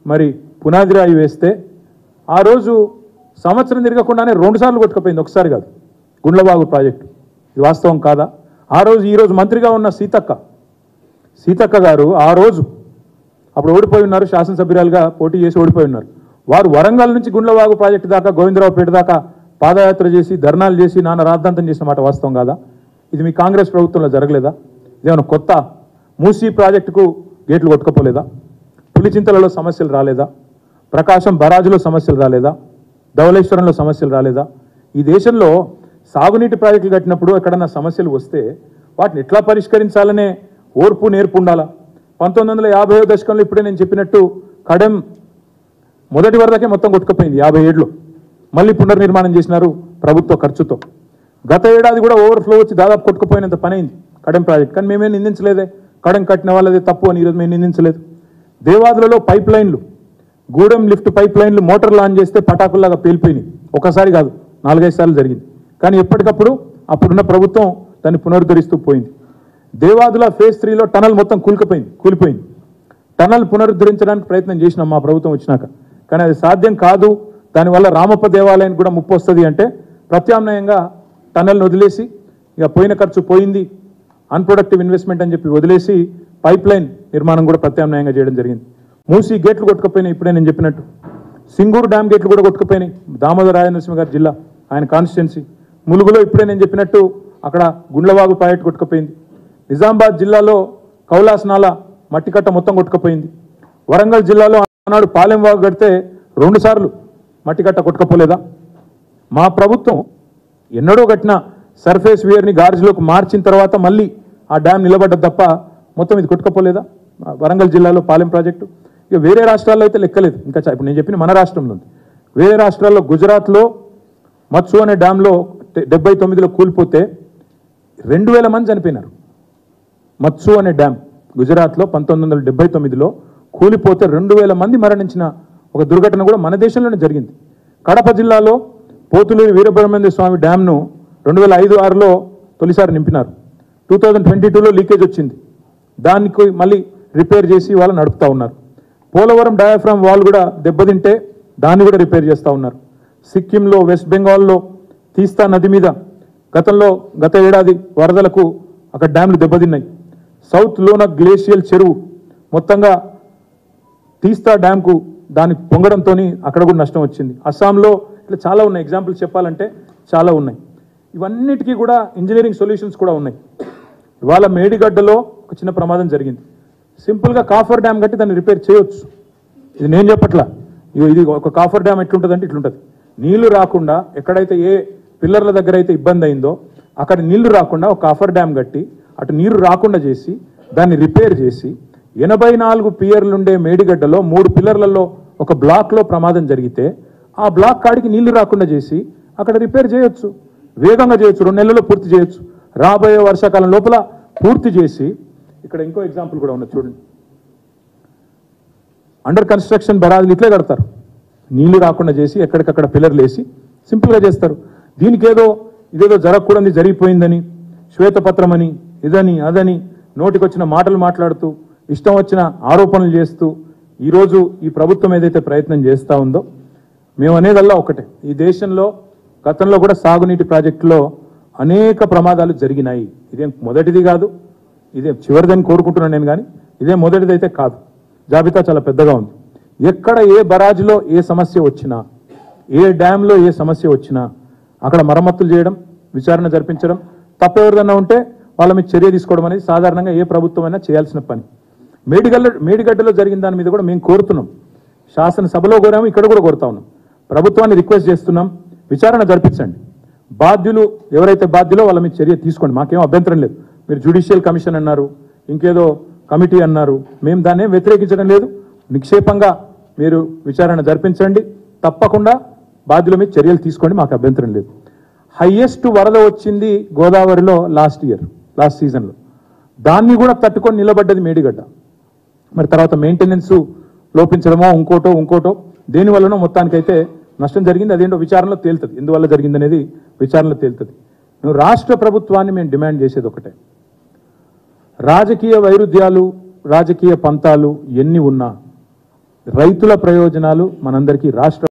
మరి పునాది రాయి వేస్తే ఆ రోజు సంవత్సరం తిరగకుండానే రెండు సార్లు కొట్టుకుపోయింది ఒకసారి కాదు గుండ్లబాగు ప్రాజెక్టు ఇది వాస్తవం కాదా ఆ రోజు ఈ రోజు మంత్రిగా ఉన్న సీతక్క సీతక్క గారు ఆ రోజు అప్పుడు ఓడిపోయి ఉన్నారు శాసనసభ్యురాలుగా పోటీ చేసి ఓడిపోయి ఉన్నారు వారు వరంగల్ నుంచి గుండ్లవాగు ప్రాజెక్టు దాకా గోవిందరావుపేట దాకా పాదయాత్ర చేసి ధర్నాలు చేసి నాన్న రాద్ధాంతం చేసిన మాట వాస్తవం కాదా ఇది మీ కాంగ్రెస్ ప్రభుత్వంలో జరగలేదా ఇదేమైనా కొత్త మూసీ ప్రాజెక్టుకు గేట్లు కొట్టుకపోలేదా పులిచింతలలో సమస్యలు రాలేదా ప్రకాశం బరాజులో సమస్యలు రాలేదా ధవళేశ్వరంలో సమస్యలు రాలేదా ఈ దేశంలో సాగునీటి ప్రాజెక్టులు కట్టినప్పుడు ఎక్కడన్నా సమస్యలు వస్తే వాటిని ఎట్లా పరిష్కరించాలనే ఓర్పు నేర్పు ఉండాలా పంతొమ్మిది వందల యాభై దశకంలో ఇప్పుడే నేను చెప్పినట్టు కడెం మొదటి వరదకే మొత్తం కొట్టుకుపోయింది యాభై ఏడులో మళ్ళీ పునర్నిర్మాణం చేసినారు ప్రభుత్వ ఖర్చుతో గత ఏడాది కూడా ఓవర్ఫ్లో వచ్చి దాదాపు కొట్టుకుపోయినంత పని అయింది కడెం ప్రాజెక్ట్ కానీ మేమేం నిందించలేదే కడెం కట్టిన వాళ్ళదే తప్పు అని ఈరోజు మేము నిందించలేదు దేవాదులలో పైప్ లైన్లు గూడెం లిఫ్ట్ పైప్ లైన్లు మోటార్ లాంచ్ చేస్తే పటాకుల్లాగా పేలిపోయినాయి ఒకసారి కాదు నాలుగైదు సార్లు జరిగింది కానీ ఎప్పటికప్పుడు అప్పుడున్న ప్రభుత్వం దాన్ని పునరుద్ధరిస్తూ పోయింది దేవాదుల ఫేజ్ త్రీలో టనల్ మొత్తం కూలిపోయింది కూలిపోయింది టనల్ పునరుద్ధరించడానికి ప్రయత్నం చేసినాం మా ప్రభుత్వం వచ్చినాక కానీ అది సాధ్యం కాదు దానివల్ల రామప్ప దేవాలయానికి కూడా ముప్పు వస్తుంది అంటే ప్రత్యామ్నాయంగా టనల్ని వదిలేసి ఇక పోయిన ఖర్చు పోయింది అన్ప్రొడక్టివ్ ఇన్వెస్ట్మెంట్ అని చెప్పి వదిలేసి పైప్ లైన్ నిర్మాణం కూడా ప్రత్యామ్నాయంగా చేయడం జరిగింది మూసి గేట్లు కొట్టుకుపోయినాయి ఇప్పుడే నేను చెప్పినట్టు సింగూరు డ్యామ్ గేట్లు కూడా కొట్టుకుపోయినాయి దామోదర రాజనరసింహ గారి జిల్లా ఆయన కాన్స్టిట్యున్సీ ములుగులో ఇప్పుడే నేను చెప్పినట్టు అక్కడ గుండ్లవాగు ప్రాజెక్ట్ కొట్టుకుపోయింది నిజామాబాద్ జిల్లాలో కౌలాసనాల మట్టికట్ట మొత్తం కొట్టుకుపోయింది వరంగల్ జిల్లాలో ఆనాడు పాలెం వాగు కడితే రెండు సార్లు మట్టికట్ట కొట్టుకపోలేదా మా ప్రభుత్వం ఎన్నడూ కట్టిన సర్ఫేస్ వేర్ని గార్జ్లోకి మార్చిన తర్వాత మళ్ళీ ఆ డ్యామ్ నిలబడ్డది తప్ప మొత్తం ఇది కొట్టుకపోలేదా ఆ వరంగల్ జిల్లాలో పాలెం ప్రాజెక్టు ఇక వేరే రాష్ట్రాల్లో అయితే లెక్కలేదు ఇంకా చ- ఇప్పుడు నేను చెప్పిన మన రాష్ట్రంలో ఉంది వేరే రాష్ట్రాల్లో గుజరాత్లో మత్సు అనే డ్యాంలో డెబ్బై తొమ్మిదిలో కూలిపోతే రెండు వేల మంది చనిపోయినారు మత్సు అనే డ్యామ్ గుజరాత్లో పంతొమ్మిది వందల డెబ్బై తొమ్మిదిలో కూలిపోతే రెండు వేల మంది మరణించిన ఒక దుర్ఘటన కూడా మన దేశంలోనే జరిగింది కడప జిల్లాలో పోతులూరి వీరబ్రహ్మణ్య స్వామి డ్యామ్ను రెండు వేల ఐదు ఆరులో తొలిసారి నింపినారు టూ థౌజండ్ ట్వంటీ టూలో లీకేజ్ వచ్చింది దానికి మళ్ళీ రిపేర్ చేసి వాళ్ళు నడుపుతా ఉన్నారు పోలవరం డయాఫ్రామ్ వాల్ కూడా దెబ్బతింటే దాన్ని కూడా రిపేర్ చేస్తూ ఉన్నారు సిక్కింలో వెస్ట్ బెంగాల్లో తీస్తా నది మీద గతంలో గత ఏడాది వరదలకు అక్కడ డ్యామ్లు దెబ్బతిన్నాయి సౌత్ లోన గ్లేషియల్ చెరువు మొత్తంగా తీస్తా డ్యామ్కు దాని పొంగడంతో అక్కడ కూడా నష్టం వచ్చింది అస్సాంలో ఇట్లా చాలా ఉన్నాయి ఎగ్జాంపుల్స్ చెప్పాలంటే చాలా ఉన్నాయి ఇవన్నిటికీ కూడా ఇంజనీరింగ్ సొల్యూషన్స్ కూడా ఉన్నాయి ఇవాళ మేడిగడ్డలో ఒక చిన్న ప్రమాదం జరిగింది సింపుల్గా కాఫర్ డ్యామ్ కట్టి దాన్ని రిపేర్ చేయొచ్చు ఇది నేను చెప్పట్లా ఇగో ఇది ఒక కాఫర్ డ్యామ్ ఎట్లుంటుంది అంటే ఇట్లుంటుంది నీళ్లు రాకుండా ఎక్కడైతే ఏ పిల్లర్ల దగ్గర అయితే ఇబ్బంది అయిందో అక్కడ నీళ్లు రాకుండా ఒక కాఫర్ డ్యామ్ కట్టి అటు నీరు రాకుండా చేసి దాన్ని రిపేర్ చేసి ఎనభై నాలుగు పియర్లుండే మేడిగడ్డలో మూడు పిల్లర్లలో ఒక బ్లాక్లో ప్రమాదం జరిగితే ఆ బ్లాక్ కాడికి నీళ్లు రాకుండా చేసి అక్కడ రిపేర్ చేయొచ్చు వేగంగా చేయొచ్చు రెండు నెలల్లో పూర్తి చేయొచ్చు రాబోయే వర్షాకాలం లోపల పూర్తి చేసి ఇక్కడ ఇంకో ఎగ్జాంపుల్ కూడా ఉన్నది చూడండి అండర్ కన్స్ట్రక్షన్ బరాజులు ఇట్లే కడతారు నీళ్లు రాకుండా చేసి ఎక్కడికక్కడ పిల్లర్లు వేసి సింపుల్గా చేస్తారు దీనికి ఏదో ఇదేదో జరగకూడదు జరిగిపోయిందని శ్వేతపత్రం అని ఇదని అదని నోటికొచ్చిన మాటలు మాట్లాడుతూ ఇష్టం వచ్చిన ఆరోపణలు చేస్తూ ఈరోజు ఈ ప్రభుత్వం ఏదైతే ప్రయత్నం చేస్తూ ఉందో మేము అనేదల్లా ఒకటే ఈ దేశంలో గతంలో కూడా సాగునీటి ప్రాజెక్టులో అనేక ప్రమాదాలు జరిగినాయి ఇదేం మొదటిది కాదు ఇదే చివరిదని కోరుకుంటున్నాను నేను కానీ ఇదే మొదటిదైతే కాదు జాబితా చాలా పెద్దగా ఉంది ఎక్కడ ఏ బరాజ్లో ఏ సమస్య వచ్చినా ఏ డ్యాంలో ఏ సమస్య వచ్చినా అక్కడ మరమ్మతులు చేయడం విచారణ జరిపించడం తప్పెవరిదన్నా ఉంటే వాళ్ళ మీద చర్య తీసుకోవడం అనేది సాధారణంగా ఏ ప్రభుత్వం అయినా చేయాల్సిన పని మేడిగల్ల మేడిగడ్డలో జరిగిన దాని మీద కూడా మేము కోరుతున్నాం శాసనసభలో కోరాము ఇక్కడ కూడా కోరుతా ఉన్నాం ప్రభుత్వాన్ని రిక్వెస్ట్ చేస్తున్నాం విచారణ జరిపించండి బాధ్యులు ఎవరైతే బాధ్యులో వాళ్ళ మీద చర్య తీసుకోండి మాకేం అభ్యంతరం లేదు మీరు జ్యుడిషియల్ కమిషన్ అన్నారు ఇంకేదో కమిటీ అన్నారు మేము దాన్ని ఏం వ్యతిరేకించడం లేదు నిక్షేపంగా మీరు విచారణ జరిపించండి తప్పకుండా బాధ్యుల మీద చర్యలు తీసుకోండి మాకు అభ్యంతరం లేదు హైయెస్ట్ వరద వచ్చింది గోదావరిలో లాస్ట్ ఇయర్ లాస్ట్ సీజన్లో దాన్ని కూడా తట్టుకొని నిలబడ్డది మేడిగడ్డ మరి తర్వాత మెయింటెనెన్స్ లోపించడమో ఇంకోటో ఇంకోటో దేని వల్లనో మొత్తానికైతే నష్టం జరిగింది అదేంటో విచారణలో తేలుతుంది ఎందువల్ల జరిగింది అనేది విచారణలో తేలుతుంది నువ్వు రాష్ట్ర ప్రభుత్వాన్ని మేము డిమాండ్ చేసేది ఒకటే రాజకీయ వైరుధ్యాలు రాజకీయ పంతాలు ఎన్ని ఉన్నా రైతుల ప్రయోజనాలు మనందరికీ రాష్ట్ర